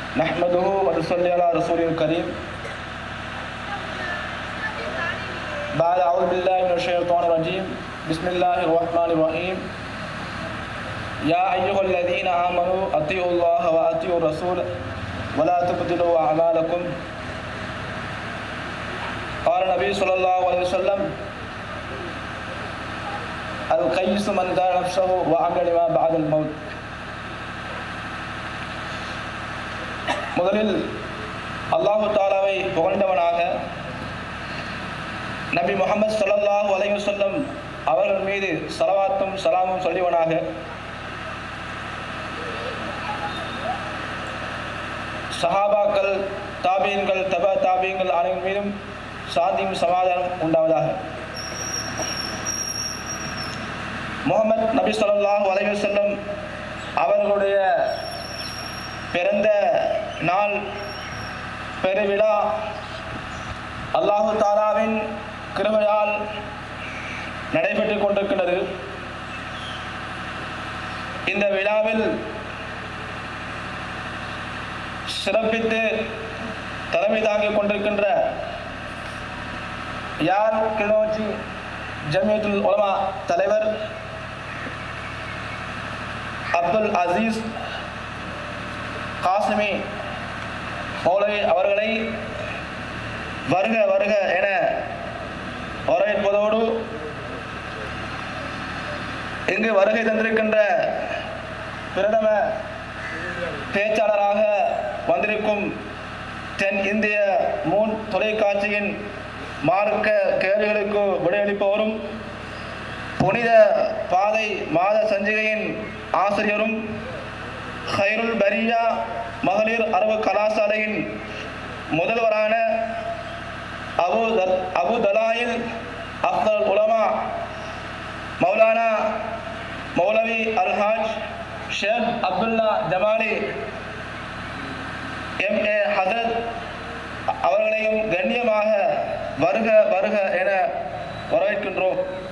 نحمده ونصلي على رسوله الكريم بعد أعوذ بالله من الشيطان الرجيم بسم الله الرحمن الرحيم يا أيها الذين آمنوا أطيعوا الله وأطيعوا الرسول ولا تبطلوا أعمالكم قال النبي صلى الله عليه وسلم القيس من دار نفسه وعمل لما بعد الموت முதலில் அல்லாஹு தாலாவை புகழ்ந்தவனாக நபி முகமது ஸல்லல்லாஹு அலைஹி வஸல்லம் அவர்கள் மீது சலவாத்தும் சலாமும் சொல்லிவனாக சஹாபாக்கள் தாபீன்கள் தப தாபீன்கள் அனைவரும் மீதும் சாந்தியும் சமாதானம் உண்டாவதாக முகமது நபி ஸல்லல்லாஹு அலைஹி வஸல்லம் அவர்களுடைய பிறந்த நாள் பெருவிழா அல்லாஹு தாலாவின் கிருபையால் நடைபெற்று கொண்டிருக்கிறது இந்த விழாவில் சிறப்பித்து தலைமை தாங்கிக் கொண்டிருக்கின்ற யார் கிளிநொச்சி ஜமியத்துல் உலமா தலைவர் அப்துல் அசீஸ் காசிமி மௌலவி அவர்களை வருக வருக என வரவேற்பதோடு இங்கு வருகை தந்திருக்கின்ற பிரதம பேச்சாளராக வந்திருக்கும் தென் இந்திய மூன் தொலைக்காட்சியின் மார்க்க கேள்விகளுக்கு விடையளிப்பவரும் புனித பாதை மாத சஞ்சிகையின் ஆசிரியரும் ஹைருல் பரியா மகளிர் அரபு கலாசாலையின் முதல்வரான அபு த- அபு தலாயில் அஃதல் உலமா மௌலானா மௌலவி அல்ஹாஜ் ஷேக் அப்துல்லா ஜமாலி எம் ஏ ஹசரத் அவர்களையும் கண்ணியமாக வருக வருக என வரவேற்கின்றோம்